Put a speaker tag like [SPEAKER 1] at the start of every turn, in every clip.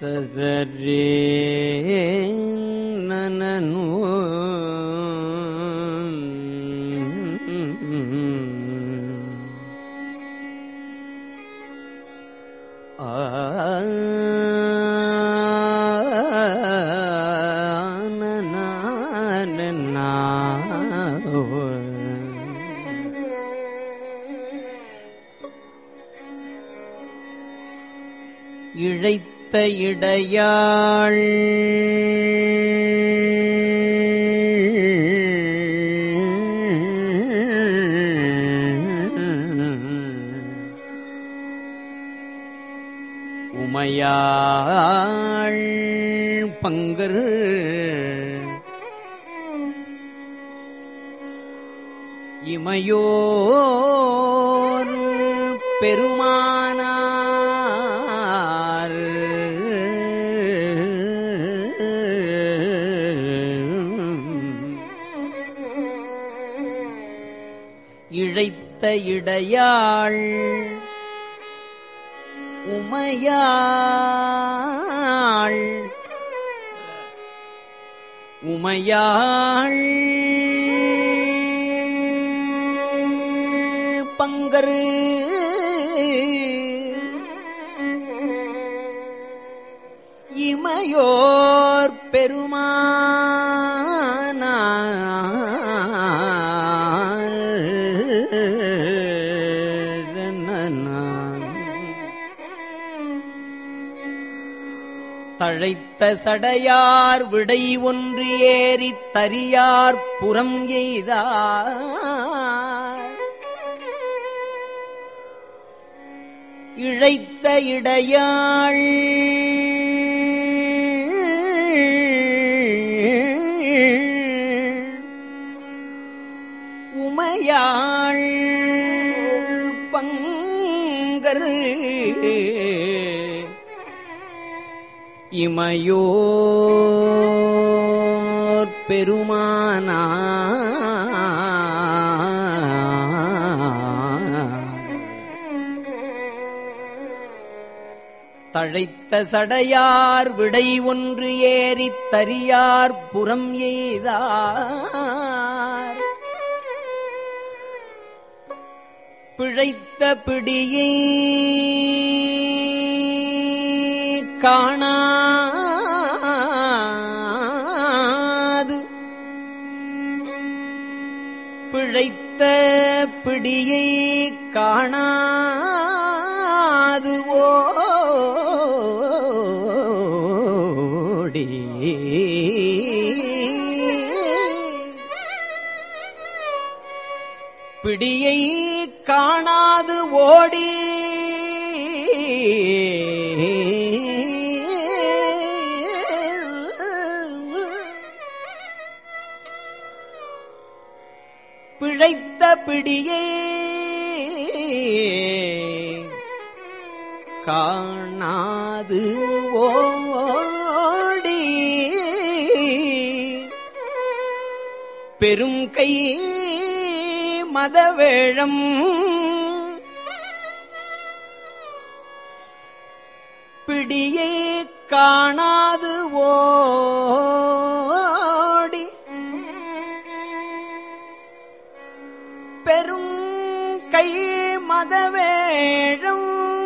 [SPEAKER 1] ததரே நனனு இழைத்த இடையாள் உமையாள் பங்கர் இமையோர் பெருமானார் இழைத்த இடையாள் உமையாள் உமையாள் பங்கரு இமையோர் பெருமானார் தழைத்த சடையார் விடை ஒன்று ஏறித் தரியார் புறம் எய்தார் இழைத்த இடையாள் உமையாள் பங்கர் இமையோர் பெருமானா தழைத்த சடையார் விடை ஒன்று ஏறித் தரியார் புறம் எய்தார் பிழைத்த பிடியை காணாது பிழைத்த பிடியை காணாது ஓடி பிடியை காணாது ஓடி பிழைத்த பிடியே காணாது ஓடி பெரும் கை மதவேழம் பிடியை காணாது ஓடி பெரும் கை மதவேழம்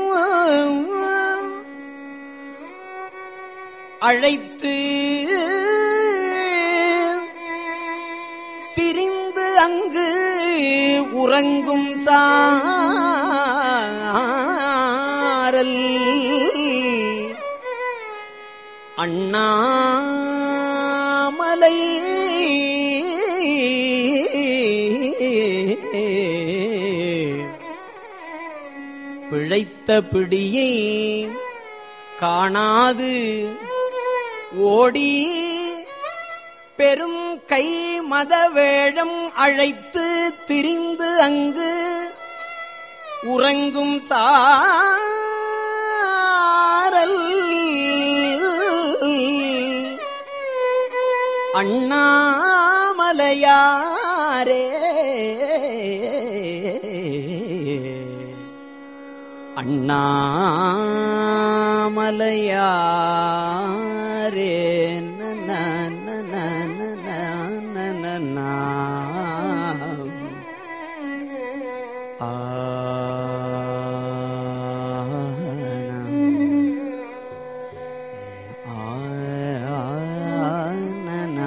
[SPEAKER 1] அழைத்து திரிந்து அங்கு உறங்கும் சாரல் அண்ணாமலை பிழைத்த பிடியை காணாது ஓடி பெரும் கை மதவேழம் அழைத்து திரிந்து அங்கு உறங்கும் சாரல் அண்ணாமலையாரே நன, நன, நன, நன. ஆ, ஆ, நன.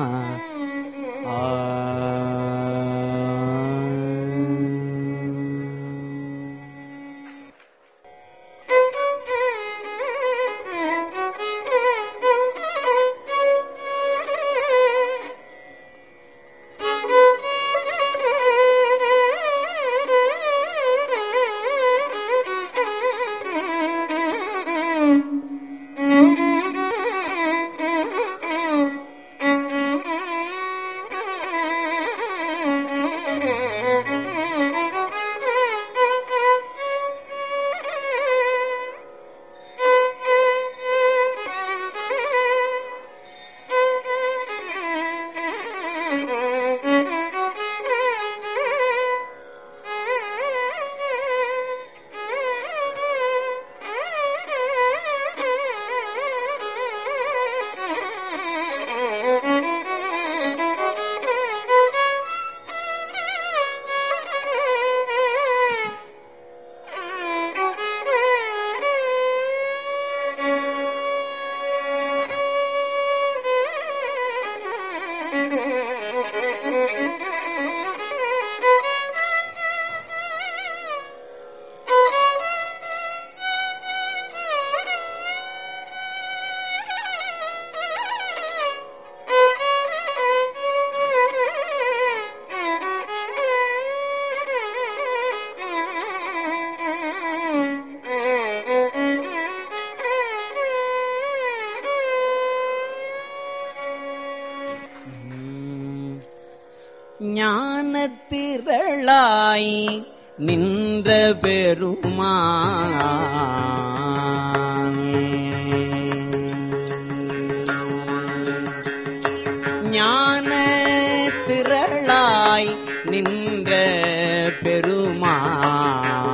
[SPEAKER 1] ஞானத்திரளாய் நின்ற பெருமான் ஞான திரளாய் நின்ற பெருமான்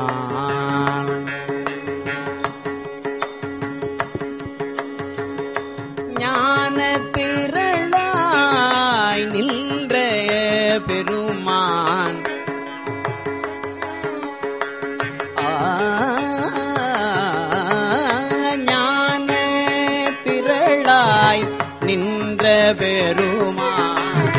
[SPEAKER 1] ஞான திரளாய் நின்ற பெருமான் ஆ, ஞான திரளாய் நின்ற பெருமான்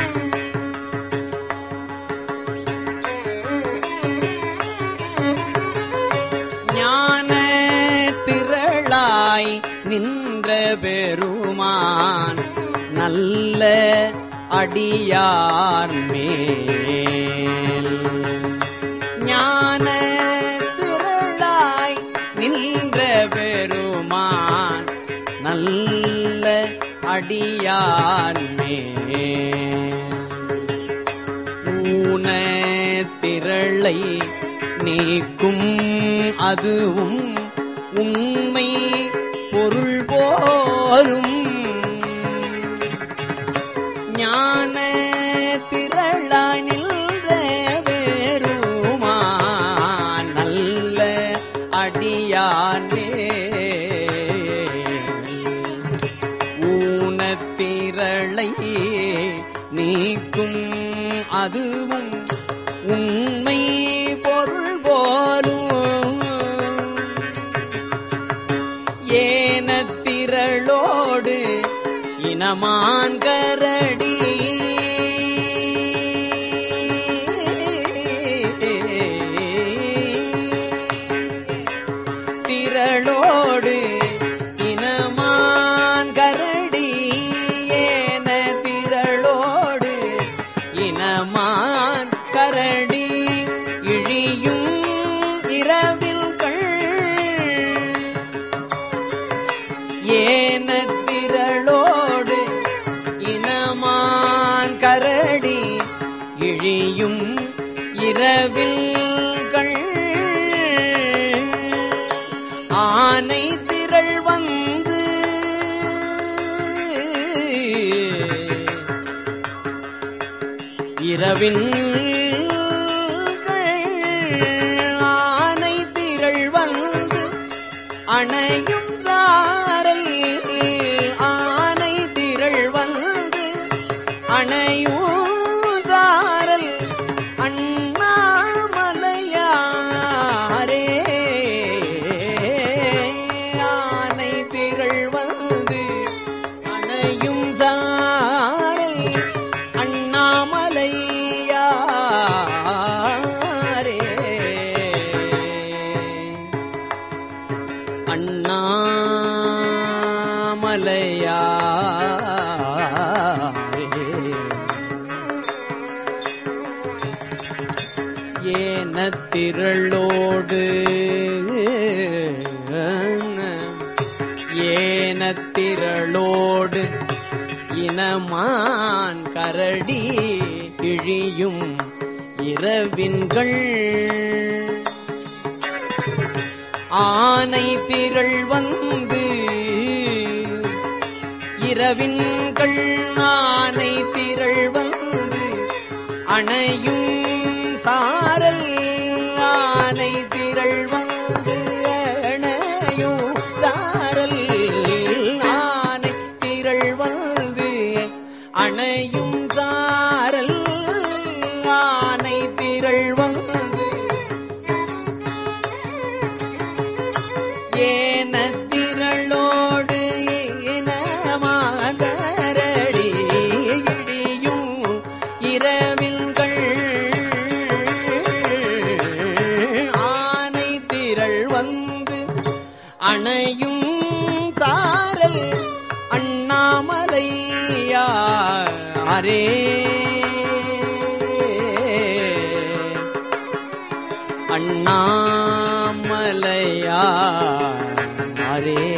[SPEAKER 1] ஞான திரளாய் நின்ற பெருமான் நல்ல அடியார் மேல் ஞான திரளாய் நின்ற பெருமான் நல்ல அடியார் மேல் ஊன திரளை நீக்கும் அதுவும் உண்மை பொருள் போலும் ஞான திரளாய் நின்ற வேறுமா நல்ல அடியானே ஊனத்திரளை நீக்கும் அதுவும் உண்மை பொருள் போலும் ஏனத்திரளோடு இனமான் கரடி திரளோடு இனமான் கரடி ஏன திரளோடு இனமான் கரடி இழியும் இரவில் கள் ஏன திரளோடு இனமான் கரடி இழியும் இரவில் கள் ஆனை திரள் வந்து இரவின் ஆனை திரள் வந்து அணையும் சார் ஏன திரளோடு ஏன திரளோடு இனமான் கரடி இழியும் இரவின்கள் ஆனை திரள் வந்து இரவின்கள் ஆனை திரள் வந்து அணையும் சாரல் ஆனை திரள் வந்து அணையும் சாரல் ஆனை திரள் வந்து அணையும் சாரல் ஆனை திரள் வந்து ஏன திரளோடு இனமாகரடி இடியும் இரவில்கள் ஆனை திரள் வந்து அணையும் சாரல் அண்ணாமலையாரே அண்ணாமலையாரே